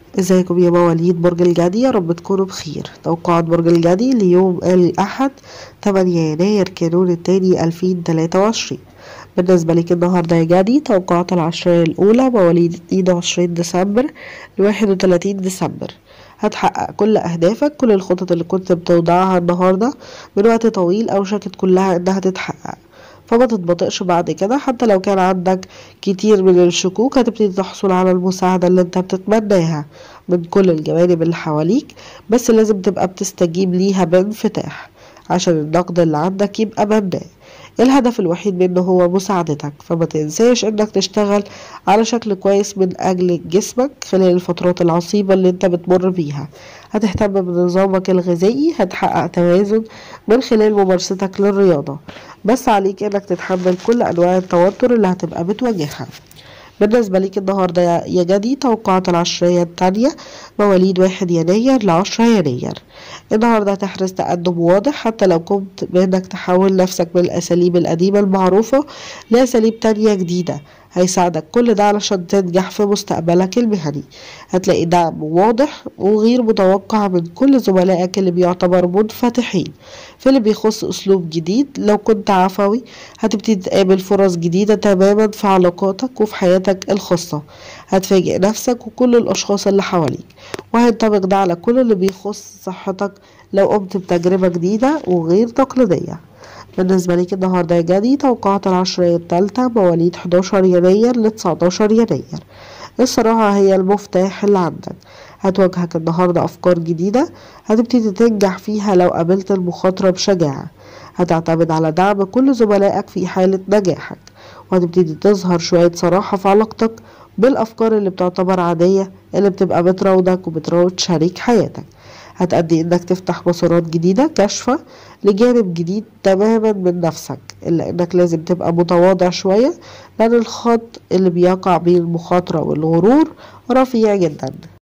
ازيكم يا مواليد برج الجدي يا رب تكونوا بخير توقعات برج الجدي ليوم الأحد 8 يناير كانون التاني 2023 بالنسبة لك النهاردة يا جدي توقعات العشرية الأولى مواليد 22 ديسمبر ل 31 ديسمبر هتحقق كل أهدافك كل الخطط اللي كنت بتوضعها النهاردة من وقت طويل أوشكت كلها إنها تتحقق فما تتبطئش بعد كده حتى لو كان عندك كتير من الشكوك هتبتدي تحصل على المساعدة اللي انت بتتمناها من كل الجوانب اللي حواليك بس لازم تبقى بتستجيب ليها بانفتاح عشان النقد اللي عندك يبقى مبنى الهدف الوحيد منه هو مساعدتك فما تنساش انك تشتغل على شكل كويس من اجل جسمك خلال الفترات العصيبة اللي انت بتمر بيها هتهتم بنظامك الغذائي هتحقق توازن من خلال ممارستك للرياضة بس عليك انك تتحمل كل انواع التوتر اللي هتبقى بتواجهها بالنسبة ليك النهاردة يا جدي توقعات العشرية التانية مواليد واحد يناير لعشرة يناير النهاردة هتحرز تقدم واضح حتى لو كنت بانك تحول نفسك من الأساليب القديمة المعروفة لأساليب تانية جديدة هيساعدك كل ده علشان تنجح في مستقبلك المهني هتلاقي دعم واضح وغير متوقع من كل زملائك اللي بيعتبر منفتحين في اللي بيخص أسلوب جديد لو كنت عفوي هتبتدي تقابل فرص جديدة تماما في علاقاتك وفي حياتك الخاصة هتفاجئ نفسك وكل الأشخاص اللي حواليك وهينطبق ده على كل اللي بيخص صحتك لو قمت بتجربة جديدة وغير تقليدية بالنسبة ليك النهاردة يا جدي توقعات العشرية التالتة مواليد 11 يناير ل 19 يناير الصراحة هي المفتاح اللي عندك هتواجهك النهاردة أفكار جديدة هتبتدي تنجح فيها لو قابلت المخاطرة بشجاعة هتعتمد على دعم كل زملائك في حالة نجاحك وهتبتدي تظهر شوية صراحة في علاقتك بالأفكار اللي بتعتبر عادية اللي بتبقى بتراودك وبتراود شريك حياتك هتأدي انك تفتح مسارات جديدة كاشفة لجانب جديد تماما من نفسك الا انك لازم تبقى متواضع شوية لان الخط اللي بيقع بين المخاطرة والغرور رفيع جدا